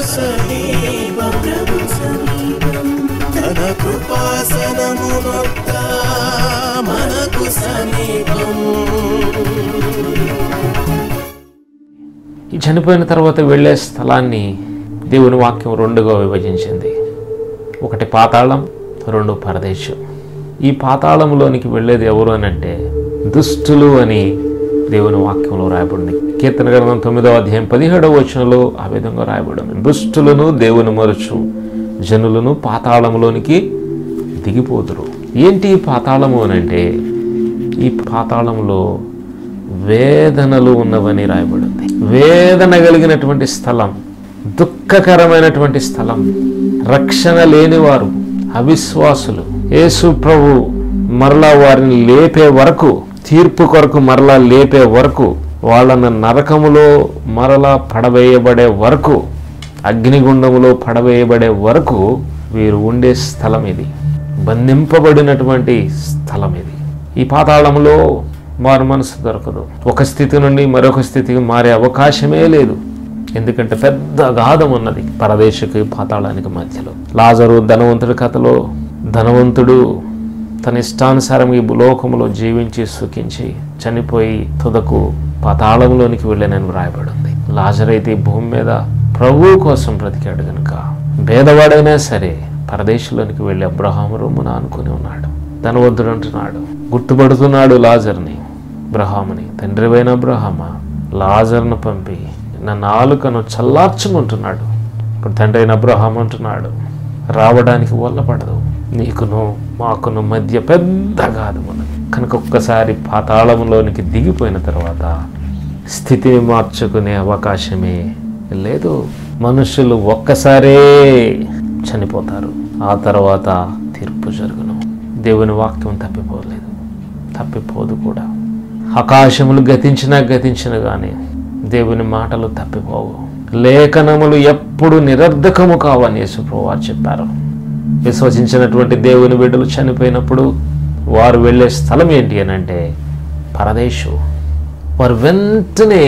సమీపం ప్రభు సమీపం తన కృపాసనము నొక్క మనకు సమీపం ఈ చనిపోయిన తర్వాత వెళ్ళే స్థలాన్ని దేవుని వాక్యం రెండుగా విభజించింది ఒకటి పాతాళం రెండు పరదేశం ఈ పాతాళంలోనికి వెళ్ళేది ఎవరు అని అంటే దుష్టులు అని దేవుని వాక్యంలో రాయబడింది కీర్తన గ్రంథం తొమ్మిదవ అధ్యాయం పదిహేడవ వచనంలో ఆ విధంగా రాయబడింది దుష్టులను దేవుని మరుచు జనులను పాతాళంలోనికి దిగిపోదురు ఏంటి ఈ పాతాళము అని అంటే ఈ పాతాళంలో వేదనలు ఉన్నవని రాయబడింది వేదన కలిగినటువంటి స్థలం దుఃఖకరమైనటువంటి స్థలం రక్షణ లేనివారు అవిశ్వాసులు యేసు ప్రభు మరలా వారిని లేపే వరకు తీర్పు కొరకు మరలా లేపే వరకు వాళ్ళను నరకములో మరలా పడవేయబడే వరకు అగ్నిగుండములో పడవేయబడే వరకు వీరు ఉండే స్థలం ఇది బంధింపబడినటువంటి స్థలం ఇది ఈ పాతాళంలో మారు మనసు దొరకదు ఒక స్థితి నుండి మరొక స్థితికి మారే అవకాశమే లేదు ఎందుకంటే పెద్ద గాధం ఉన్నది పరదేశకి పాతాళానికి మధ్యలో లాజరు ధనవంతుడి కథలో ధనవంతుడు తన ఇష్టానుసారం ఈ లోకములో జీవించి సుఖించి చనిపోయి తుదకు పాతాళంలోనికి వెళ్ళనని వ్రాయబడింది లాజరైతే ఈ భూమి మీద ప్రభువు కోసం బ్రతికాడు గనుక భేదవాడైనా సరే పరదేశంలోనికి వెళ్ళి అబ్రహాము రొమ్మున అనుకుని ఉన్నాడు ధనవంతుడు అంటున్నాడు గుర్తుపడుతున్నాడు లాజర్ని అబ్రహాముని తండ్రివైన అబ్రహామ లాజర్ను పంపి నా నాలుకను చల్లార్చుకుంటున్నాడు ఇప్పుడు తండ్రి అయిన అబ్రహాం అంటున్నాడు రావడానికి వల్లపడదు నీకును మాకును మధ్య పెద్ద గాథం ఉన్నది కనుక ఒక్కసారి పాతాళంలోనికి దిగిపోయిన తర్వాత స్థితిని మార్చుకునే అవకాశమే లేదు మనుషులు ఒక్కసారే చనిపోతారు ఆ తర్వాత తీర్పు జరుగును దేవుని వాక్యం తప్పిపోలేదు తప్పిపోదు కూడా ఆకాశములు గతించినా గతించిన కానీ దేవుని మాటలు తప్పిపోవు లేఖనములు ఎప్పుడు నిరర్ధకము కావని యేసుప్రభువారు చెప్పారు విశ్వసించినటువంటి దేవుని బిడ్డలు చనిపోయినప్పుడు వారు వెళ్ళే స్థలం ఏంటి అని అంటే పరదేశు వారు వెంటనే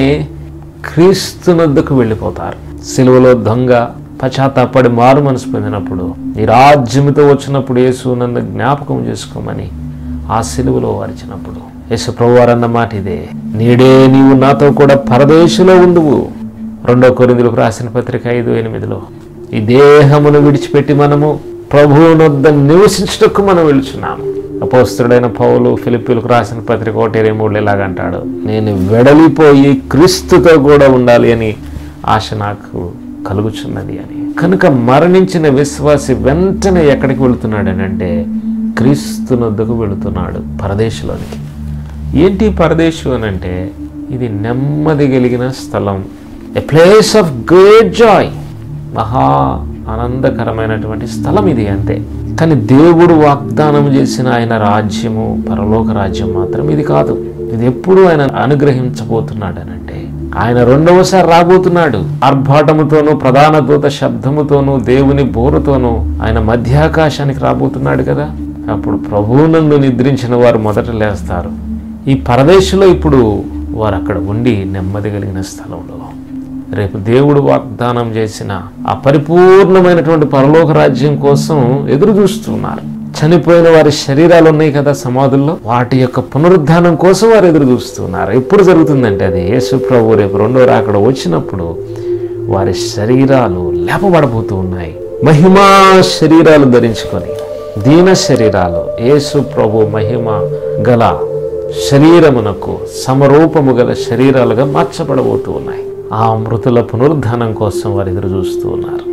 క్రీస్తునొద్దకు వెళ్ళిపోతారు సిలువలో దొంగ పశ్చాత్తాపడి మారు మనసు పొందినప్పుడు ఈ రాజ్యముతో వచ్చినప్పుడు యేసు నన్ను జ్ఞాపకం చేసుకోమని ఆ సిలువలో వారిచినప్పుడు యేసు ప్రభువారు అన్న మాట ఇదే నీడే నీవు నాతో కూడా పరదేశంలో ఉండువు రెండో కొరిందులకు రాసిన పత్రిక ఐదు ఎనిమిదిలో ఈ దేహమును విడిచిపెట్టి మనము ప్రభువునొద్ద నివసించుటకు మనం వెళుచున్నాము అపోస్తుడైన పౌలు ఫిలిప్పీలకు రాసిన పత్రిక ఒకటి ఇరవై మూడు ఇలాగంటాడు నేను వెడలిపోయి క్రీస్తుతో కూడా ఉండాలి అని ఆశ నాకు కలుగుచున్నది అని కనుక మరణించిన విశ్వాసి వెంటనే ఎక్కడికి వెళుతున్నాడు అని అంటే క్రీస్తునొద్దకు వెళుతున్నాడు పరదేశంలోనికి ఏంటి పరదేశం అని అంటే ఇది నెమ్మది కలిగిన స్థలం a place of great joy మహా ఆనందకరమైనటువంటి స్థలం ఇది అంతే కానీ దేవుడు వాగ్దానం చేసిన ఆయన రాజ్యము పరలోక రాజ్యం మాత్రం ఇది కాదు ఇది ఎప్పుడు ఆయన అనుగ్రహించబోతున్నాడు అని అంటే ఆయన రెండవసారి రాబోతున్నాడు ఆర్భాటముతోనూ ప్రధాన దూత శబ్దముతోనూ దేవుని బోరుతోనూ ఆయన మధ్యాకాశానికి రాబోతున్నాడు కదా అప్పుడు ప్రభువునందు నిద్రించిన వారు మొదట లేస్తారు ఈ పరదేశంలో ఇప్పుడు వారు అక్కడ ఉండి నెమ్మది కలిగిన స్థలంలో రేపు దేవుడు వాగ్దానం చేసిన ఆ పరిపూర్ణమైనటువంటి పరలోక రాజ్యం కోసం ఎదురు చూస్తున్నారు చనిపోయిన వారి శరీరాలు ఉన్నాయి కదా సమాధుల్లో వాటి యొక్క పునరుద్ధానం కోసం వారు ఎదురు చూస్తున్నారు ఎప్పుడు జరుగుతుందంటే అది యేసు ప్రభు రేపు రెండో రాకడ వచ్చినప్పుడు వారి శరీరాలు లేపబడబోతూ ఉన్నాయి మహిమా శరీరాలు ధరించుకొని దీన శరీరాలు యేసు ప్రభు మహిమ గల శరీరమునకు సమరూపము గల శరీరాలుగా మార్చబడబోతూ ఉన్నాయి ఆ మృతుల పునరుద్ధానం కోసం వారు ఎదురు చూస్తూ ఉన్నారు